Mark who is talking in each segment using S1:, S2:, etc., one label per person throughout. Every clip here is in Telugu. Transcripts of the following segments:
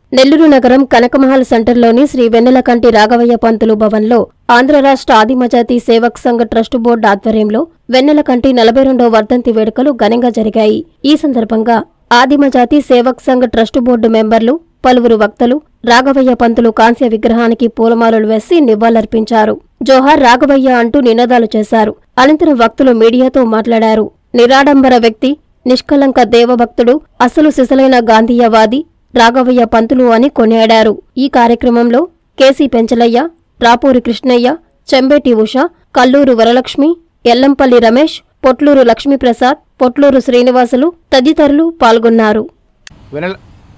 S1: నెల్లూరు నగరం కనకమహల్ సెంటర్లోని శ్రీ వెన్నెలకంటి రాఘవయ్య పంతులు భవన్లో ఆంధ్ర రాష్ట్ర ఆదిమజాతి సేవక్ సంఘ్ ట్రస్ట్ బోర్డు ఆధ్వర్యంలో వెన్నెలకంటి నలభై రెండో వర్ధంతి వేడుకలు ఘనంగా జరిగాయి ఈ సందర్భంగా ఆదిమజాతి సేవక్ సంఘ్ ట్రస్ట్ బోర్డు మెంబర్లు పలువురు వక్తలు రాఘవయ్య పంతులు కాంస్య విగ్రహానికి పూలమాలలు వేసి నివాళులర్పించారు జోహార్ రాఘవయ్య అంటూ నినాదాలు చేశారు అనంతరం వక్తులు మీడియాతో మాట్లాడారు నిరాడంబర వ్యక్తి నిష్కలంక దేవభక్తుడు అసలు సిసలైన గాంధీయవాది రాఘవయ్య పంతులు అని కొనియాడారు ఈ కార్యక్రమంలో కేసీ పెంచలయ్య రాపూరి కృష్ణయ్య చెంబేటి ఉష కల్లూరు వరలక్ష్మి ఎల్లంపల్లి రమేష్ పొట్లూరు లక్ష్మీప్రసాద్ పొట్లూరు శ్రీనివాసులు తదితరులు పాల్గొన్నారు
S2: వెనెల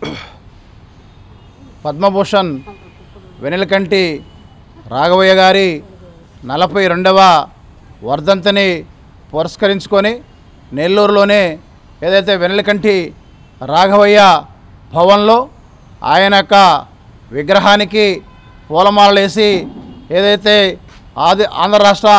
S2: పద్మభూషణ్ వెనెలకంటి రాఘవయ్య గారి నలభై రెండవ వర్ధంతిని పురస్కరించుకొని నెల్లూరులోనే ఏదైతే వెనెలకంటి రాఘవయ్య భవన్లో ఆయన యొక్క విగ్రహానికి పూలమాలలేసి ఏదైతే ఆది ఆంధ్ర రాష్ట్ర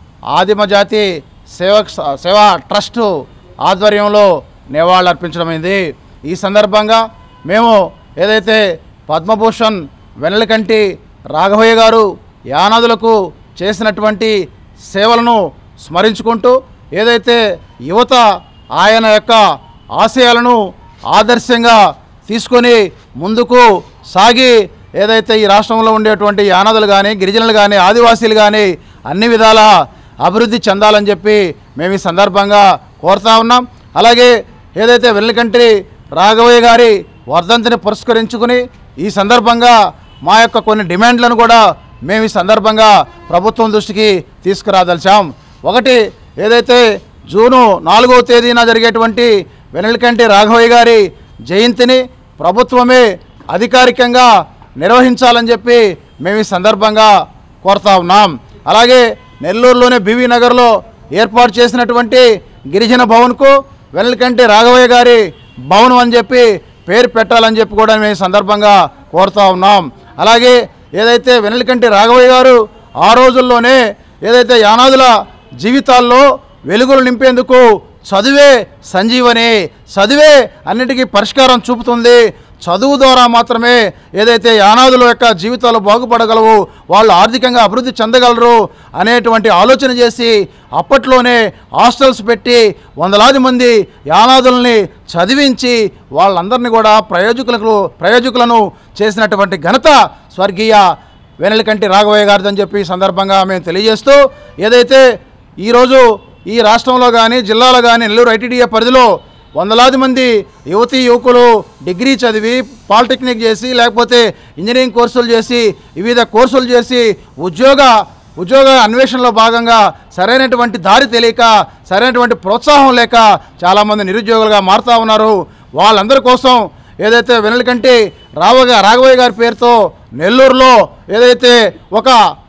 S2: ఆదిమజాతి సేవక్ సేవా ట్రస్టు ఆధ్వర్యంలో నివాళులర్పించడమైంది ఈ సందర్భంగా మేము ఏదైతే పద్మభూషణ్ వెన్నెలకంటి రాఘవయ్య గారు యానాదులకు చేసినటువంటి సేవలను స్మరించుకుంటూ ఏదైతే యువత ఆయన యొక్క ఆశయాలను ఆదర్శంగా తీసుకొని ముందుకు సాగి ఏదైతే ఈ రాష్ట్రంలో ఉండేటువంటి యానాదులు కానీ గిరిజనులు కానీ ఆదివాసీలు కానీ అన్ని విధాల అభివృద్ధి చెందాలని చెప్పి మేము ఈ సందర్భంగా కోరుతా ఉన్నాం అలాగే ఏదైతే వెల్లకంటి రాఘవయ్య గారి వర్ధంతిని పురస్కరించుకుని ఈ సందర్భంగా మా యొక్క కొన్ని డిమాండ్లను కూడా మేము ఈ సందర్భంగా ప్రభుత్వం దృష్టికి తీసుకురాదలిచాం ఒకటి ఏదైతే జూను నాలుగవ తేదీన జరిగేటువంటి వెనల్కంటి రాఘవయ్య గారి జయంతిని ప్రభుత్వమే అధికారికంగా నిర్వహించాలని చెప్పి మేము ఈ సందర్భంగా కోరుతా ఉన్నాం అలాగే నెల్లూరులోని బీవీ నగర్లో ఏర్పాటు చేసినటువంటి గిరిజన భవన్కు వెనల్కంటి రాఘవయ్య గారి భవనం అని చెప్పి పేరు పెట్టాలని చెప్పి కూడా మేము ఈ సందర్భంగా కోరుతా ఉన్నాం అలాగే ఏదైతే వెనల్కంటి రాఘవయ్య గారు ఆ రోజుల్లోనే ఏదైతే యానాదుల జీవితాల్లో వెలుగులు నింపేందుకు చదువే సంజీవని చదువే అన్నిటికీ పరిష్కారం చూపుతుంది చదువు ద్వారా మాత్రమే ఏదైతే యానాదుల యొక్క జీవితాలు బాగుపడగలవు వాళ్ళు ఆర్థికంగా అభివృద్ధి చెందగలరు అనేటువంటి ఆలోచన చేసి అప్పట్లోనే హాస్టల్స్ పెట్టి వందలాది మంది యానాదుల్ని చదివించి వాళ్ళందరినీ కూడా ప్రయోజకులకు ప్రయోజకులను చేసినటువంటి ఘనత స్వర్గీయ వెనెలకంటి రాఘవయ్య గారిదని చెప్పి ఈ సందర్భంగా మేము తెలియజేస్తూ ఏదైతే ఈరోజు ఈ రాష్ట్రంలో కానీ జిల్లాలో కానీ నెల్లూరు ఐటీడీఏ పరిధిలో వందలాది మంది యువతీ యువకులు డిగ్రీ చదివి పాలిటెక్నిక్ చేసి లేకపోతే ఇంజనీరింగ్ కోర్సులు చేసి వివిధ కోర్సులు చేసి ఉద్యోగ ఉద్యోగ అన్వేషణలో భాగంగా సరైనటువంటి దారి తెలియక సరైనటువంటి ప్రోత్సాహం లేక చాలామంది నిరుద్యోగులుగా మారుతూ ఉన్నారు వాళ్ళందరి కోసం ఏదైతే వెనలకంటి రావగా రాఘవయ్య గారి పేరుతో నెల్లూరులో ఏదైతే ఒక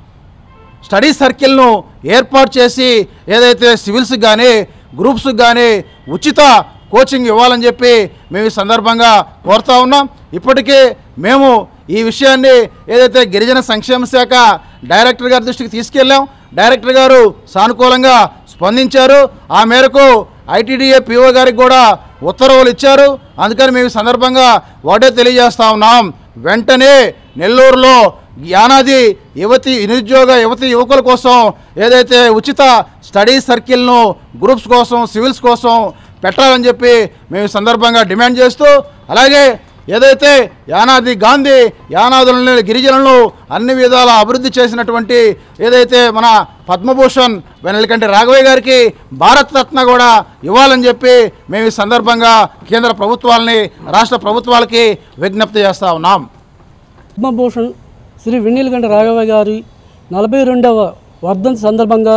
S2: స్టడీ సర్కిల్ను ఏర్పాటు చేసి ఏదైతే సివిల్స్కి కానీ గ్రూప్స్కి కానీ ఉచిత కోచింగ్ ఇవ్వాలని చెప్పి మేము ఈ సందర్భంగా కోరుతా ఉన్నాం ఇప్పటికే మేము ఈ విషయాన్ని ఏదైతే గిరిజన సంక్షేమ శాఖ డైరెక్టర్ గారి దృష్టికి తీసుకెళ్ళాం డైరెక్టర్ గారు సానుకూలంగా స్పందించారు ఆ మేరకు ఐటీడీఏ పిఓ గారికి కూడా ఉత్తర్వులు ఇచ్చారు అందుకని మేము ఈ సందర్భంగా ఒకటే తెలియజేస్తా ఉన్నాం వెంటనే నెల్లూరులో యానాది యువతి నిరుద్యోగ యువతి యువకుల కోసం ఏదైతే ఉచిత స్టడీ సర్కిల్ను గ్రూప్స్ కోసం సివిల్స్ కోసం పెట్టాలని చెప్పి మేము ఈ సందర్భంగా డిమాండ్ చేస్తూ అలాగే ఏదైతే యానాది గాంధీ యానాదులను గిరిజనులను అన్ని విధాల అభివృద్ధి చేసినటువంటి ఏదైతే మన పద్మభూషణ్ వెనలకంటి రాఘవయ్య గారికి భారత రత్న కూడా ఇవ్వాలని చెప్పి మేము ఈ సందర్భంగా కేంద్ర ప్రభుత్వాలని రాష్ట్ర ప్రభుత్వాలకి విజ్ఞప్తి చేస్తా ఉన్నాం
S3: పద్మభూషణ్ శ్రీ వెన్నెలకంట రాఘవ గారి నలభై రెండవ వర్ధంతి సందర్భంగా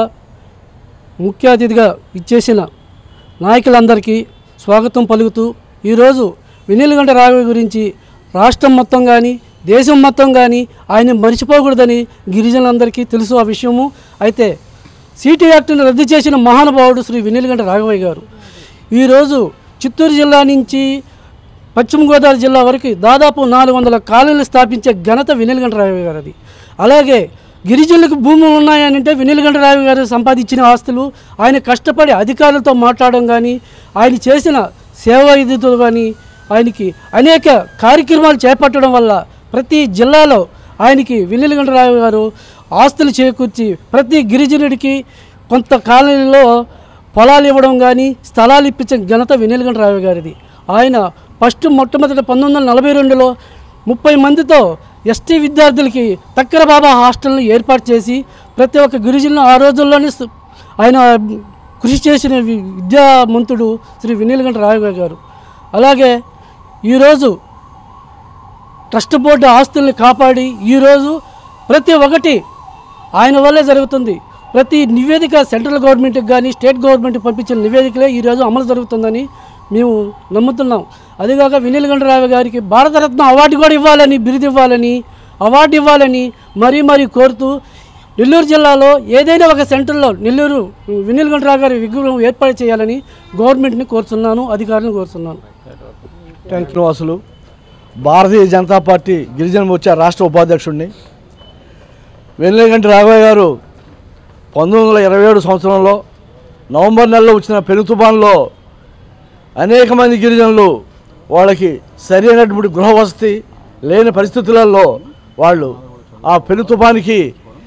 S3: ముఖ్య అతిథిగా ఇచ్చేసిన నాయకులందరికీ స్వాగతం పలుకుతూ ఈరోజు వెన్నెలకంట రాఘవ గురించి రాష్ట్రం మొత్తం కానీ దేశం మొత్తం కానీ ఆయన మర్చిపోకూడదని గిరిజనులందరికీ తెలుసు ఆ విషయము అయితే సిటీ యాక్ట్ను రద్దు చేసిన మహానుభావుడు శ్రీ వెన్నెలకంట రాఘవయ్య గారు ఈరోజు చిత్తూరు జిల్లా నుంచి పశ్చిమ గోదావరి జిల్లా వరకు దాదాపు నాలుగు వందల కాలనీలు స్థాపించే ఘనత వినిలగంట రావు గారిది అలాగే గిరిజనులకు భూములు ఉన్నాయని అంటే వినిలగంట రావు గారు సంపాదించిన ఆస్తులు ఆయన కష్టపడి అధికారులతో మాట్లాడడం కానీ ఆయన చేసిన సేవా విధులు కానీ ఆయనకి అనేక కార్యక్రమాలు చేపట్టడం వల్ల ప్రతి జిల్లాలో ఆయనకి వెన్నెలగంటరావు గారు ఆస్తులు చేకూర్చి ప్రతి గిరిజనుడికి కొంత కాలనీలో పొలాలు ఇవ్వడం కానీ స్థలాలు ఇప్పించిన ఘనత వెన్నెలగంటరావు గారిది ఆయన ఫస్ట్ మొట్టమొదటి పంతొమ్మిది వందల నలభై రెండులో ముప్పై మందితో ఎస్టీ విద్యార్థులకి తక్కర బాబా హాస్టల్ని ఏర్పాటు చేసి ప్రతి ఒక్క గిరిజనులు ఆ రోజుల్లోనే స్- ఆయన కృషి చేసిన వి- విద్యామంతుడు శ్రీ వినీలగంట రాఘవ గారు అలాగే ఈరోజు ట్రస్ట్ బోర్డు ఆస్తుల్ని కాపాడి ఈరోజు ప్రతి ఒక్కటి ఆయన వల్లే జరుగుతుంది ప్రతి నివేదిక సెంట్రల్ గవర్నమెంట్కి కానీ స్టేట్ గవర్నమెంట్కి పంపించిన నివేదికలే ఈరోజు అమలు జరుగుతుందని మేము నమ్ముతున్నాం అదిగాక వినీలగంటరావు గారికి భారతరత్న అవార్డు కూడా ఇవ్వాలని బిరుదు ఇవ్వాలని అవార్డు ఇవ్వాలని మరీ మరీ కోరుతూ నెల్లూరు జిల్లాలో ఏదైనా ఒక సెంటర్లో నెల్లూరు వినీలగంటరావు గారి విగ్రహం ఏర్పాటు చేయాలని గవర్నమెంట్ని కోరుతున్నాను అధికారులను కోరుతున్నాను
S4: థ్యాంక్ యూ వాసులు భారతీయ జనతా పార్టీ గిరిజన మోర్చా రాష్ట్ర ఉపాధ్యక్షుడిని వెన్నెలగంటి రాఘవయ్య గారు పంతొమ్మిది వందల ఇరవై ఏడు సంవత్సరంలో నవంబర్ నెలలో వచ్చిన పెను తుఫాన్లో అనేక మంది గిరిజనులు వాళ్ళకి సరైనటువంటి గృహ వసతి లేని పరిస్థితులలో వాళ్ళు ఆ పెను తుఫానికి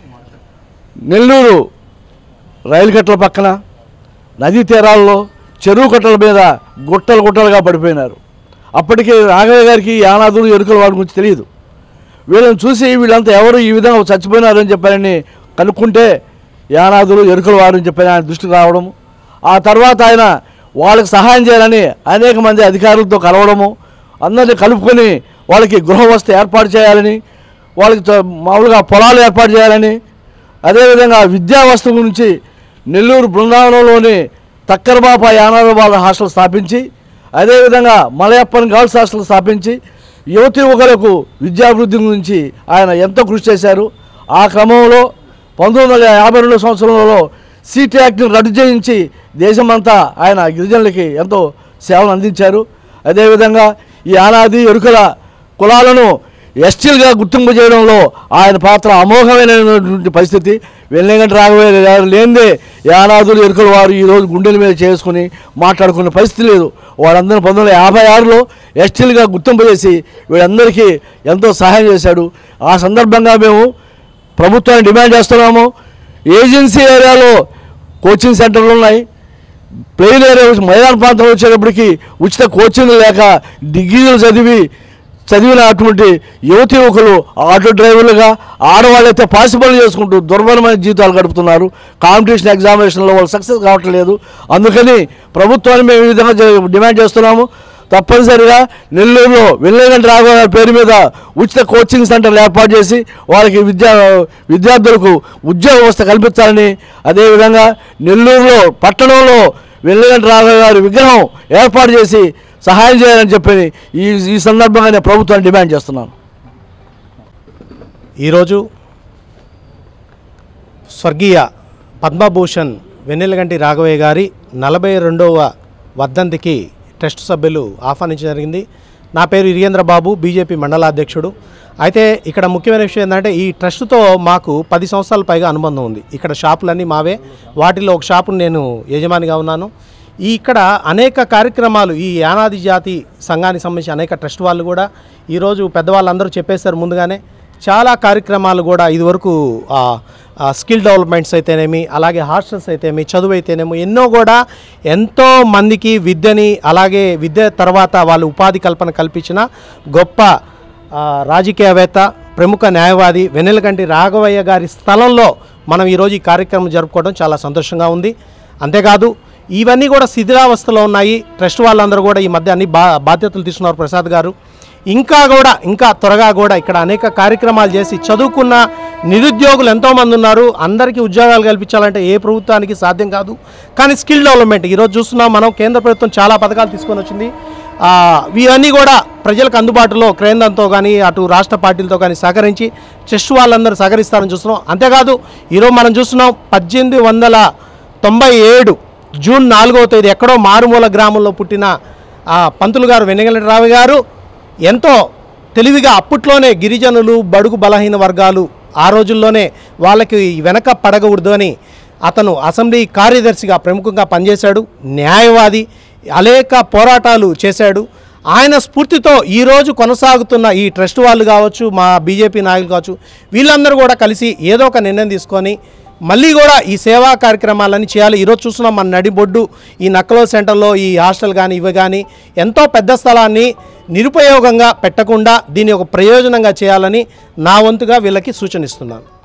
S4: నెల్లూరు రైలు కట్టల పక్కన నదీ తీరాల్లో చెరువు కట్టల మీద గుట్టలు గుట్టలుగా పడిపోయినారు అప్పటికి రాఘవయ్య గారికి యానాదులు ఎరుకల వాడి గురించి తెలియదు వీళ్ళని చూసి వీళ్ళంతా ఎవరు ఈ విధంగా చచ్చిపోయినారు అని చెప్పారని కనుక్కుంటే యానాదులు ఎరుకల వారు అని చెప్పని ఆయన దృష్టికి రావడము ఆ తర్వాత ఆయన వాళ్ళకి సహాయం చేయాలని అనేక మంది అధికారులతో కలవడము అందరిని కలుపుకొని వాళ్ళకి గృహ వసతి ఏర్పాటు చేయాలని వాళ్ళకి త- మామూలుగా పొలాలు ఏర్పాటు చేయాలని అదేవిధంగా విద్యా వస్తువు గురించి నెల్లూరు బృందావనంలోని తక్కరబాప యానాడు వాళ్ళ హాస్టల్ స్థాపించి అదేవిధంగా మలయప్పన్ గర్ల్స్ హాస్టల్ స్థాపించి యువతి యువకులకు విద్యాభివృద్ధి గురించి ఆయన ఎంతో కృషి చేశారు ఆ క్రమంలో పంతొమ్మిది వందల యాభై రెండు సంవత్సరంలో సీట్ యాక్ట్ని రద్దు చేయించి దేశమంతా ఆయన గిరిజనులకి ఎంతో సేవలు అందించారు అదేవిధంగా ఈ ఆనాది ఎరుకల కులాలను ఎస్టీలుగా గుర్తింపు చేయడంలో ఆయన పాత్ర అమోఘమైనటువంటి పరిస్థితి వెల్లెంగంటి రాఘవయ్య గారు లేనిదే యానాదులు ఎరుకల వారు ఈరోజు గుండెల మీద చేసుకుని మాట్లాడుకునే పరిస్థితి లేదు వాళ్ళందరూ పంతొమ్మిది వందల యాభై ఆరులో ఎస్టీలుగా గుర్తింపు చేసి వీళ్ళందరికీ ఎంతో సహాయం చేశాడు ఆ సందర్భంగా మేము ప్రభుత్వాన్ని డిమాండ్ చేస్తున్నాము ఏజెన్సీ ఏరియాలో కోచింగ్ సెంటర్లు ఉన్నాయి ప్లెయిన్ ఏరియా వచ్చి మైదాన ప్రాంతంలో వచ్చేటప్పటికి ఉచిత కోచింగ్ లేక డిగ్రీలు చదివి చదివిన అటువంటి యువతి యువకులు ఆటో డ్రైవర్లుగా ఆడవాళ్ళైతే పాసిబుల్ చేసుకుంటూ దుర్భరమైన జీవితాలు గడుపుతున్నారు కాంపిటీషన్ ఎగ్జామినేషన్లో వాళ్ళు సక్సెస్ కావట్లేదు అందుకని ప్రభుత్వాన్ని మేము ఈ విధంగా జ- డిమాండ్ చేస్తున్నాము తప్పనిసరిగా నెల్లూరులో వెల్లగంటి రాఘవ గారి పేరు మీద ఉచిత కోచింగ్ సెంటర్లు ఏర్పాటు చేసి వాళ్ళకి విద్యా విద్యార్థులకు ఉద్యోగ వ్యవస్థ కల్పించాలని అదేవిధంగా నెల్లూరులో పట్టణంలో వెల్లగంటి రాఘవ గారి విగ్రహం ఏర్పాటు చేసి సహాయం చేయాలని చెప్పి ఈ ఈ సందర్భంగా నేను ప్రభుత్వాన్ని డిమాండ్ చేస్తున్నాను
S5: ఈరోజు స్వర్గీయ పద్మభూషణ్ వెన్నెలగంటి రాఘవయ్య గారి నలభై రెండవ వర్ధంతికి ట్రస్ట్ సభ్యులు ఆహ్వానించడం జరిగింది నా పేరు ఇరిగేంద్ర బాబు బీజేపీ మండలాధ్యక్షుడు అయితే ఇక్కడ ముఖ్యమైన విషయం ఏంటంటే ఈ ట్రస్ట్తో మాకు పది సంవత్సరాల పైగా అనుబంధం ఉంది ఇక్కడ షాపులన్నీ మావే వాటిలో ఒక షాపును నేను యజమానిగా ఉన్నాను ఈ ఇక్కడ అనేక కార్యక్రమాలు ఈ యానాది జాతి సంఘానికి సంబంధించి అనేక ట్రస్ట్ వాళ్ళు కూడా ఈరోజు పెద్దవాళ్ళందరూ చెప్పేశారు ముందుగానే చాలా కార్యక్రమాలు కూడా ఇదివరకు ఆ, ఆ స్కిల్ డెవలప్మెంట్స్ అయితేనేమి అలాగే హాస్టల్స్ అయితేనేమి చదువు అయితేనేమి ఎన్నో కూడా ఎంతో మందికి విద్యని అలాగే విద్య తర్వాత వాళ్ళు ఉపాధి కల్పన కల్పించిన గొప్ప ఆ, రాజకీయవేత్త ప్రముఖ న్యాయవాది వెన్నెలకంటి రాఘవయ్య గారి స్థలంలో మనం ఈరోజు ఈ కార్యక్రమం జరుపుకోవడం చాలా సంతోషంగా ఉంది అంతేకాదు ఇవన్నీ కూడా శిథిలావస్థలో ఉన్నాయి ట్రస్ట్ వాళ్ళందరూ కూడా ఈ మధ్య అన్ని బా బాధ్యతలు తీసుకున్నారు ప్రసాద్ గారు ఇంకా కూడా ఇంకా త్వరగా కూడా ఇక్కడ అనేక కార్యక్రమాలు చేసి చదువుకున్న నిరుద్యోగులు ఎంతోమంది ఉన్నారు అందరికీ ఉద్యోగాలు కల్పించాలంటే ఏ ప్రభుత్వానికి సాధ్యం కాదు కానీ స్కిల్ డెవలప్మెంట్ ఈరోజు చూస్తున్నాం మనం కేంద్ర ప్రభుత్వం చాలా పథకాలు తీసుకొని వచ్చింది ఆ, ఇవన్నీ కూడా ప్రజలకు అందుబాటులో కేంద్రంతో కానీ అటు రాష్ట్ర పార్టీలతో కానీ సహకరించి చెస్ట్ వాళ్ళందరూ సహకరిస్తారని చూస్తున్నాం అంతేకాదు ఈరోజు మనం చూస్తున్నాం పద్దెనిమిది వందల తొంభై ఏడు జూన్ నాలుగవ తేదీ ఎక్కడో మారుమూల గ్రామంలో పుట్టిన ఆ, పంతులు గారు వెన్నెగల రావు గారు ఎంతో తెలివిగా అప్పట్లోనే గిరిజనులు బడుగు బలహీన వర్గాలు ఆ రోజుల్లోనే వాళ్ళకి వెనక పడకూడదు అని అతను అసెంబ్లీ కార్యదర్శిగా ప్రముఖంగా పనిచేశాడు న్యాయవాది అనేక పోరాటాలు చేశాడు ఆయన స్ఫూర్తితో ఈరోజు కొనసాగుతున్న ఈ ట్రస్ట్ వాళ్ళు కావచ్చు మా బీజేపీ నాయకులు కావచ్చు వీళ్ళందరూ కూడా కలిసి ఏదో ఒక నిర్ణయం తీసుకొని మళ్ళీ కూడా ఈ సేవా కార్యక్రమాలన్నీ చేయాలి ఈరోజు చూస్తున్నాం మన నడిబొడ్డు ఈ నక్కలో సెంటర్లో ఈ హాస్టల్ కానీ ఇవి కానీ ఎంతో పెద్ద స్థలాన్ని నిరుపయోగంగా పెట్టకుండా దీన్ని ఒక ప్రయోజనంగా చేయాలని నా వంతుగా వీళ్ళకి సూచనిస్తున్నాను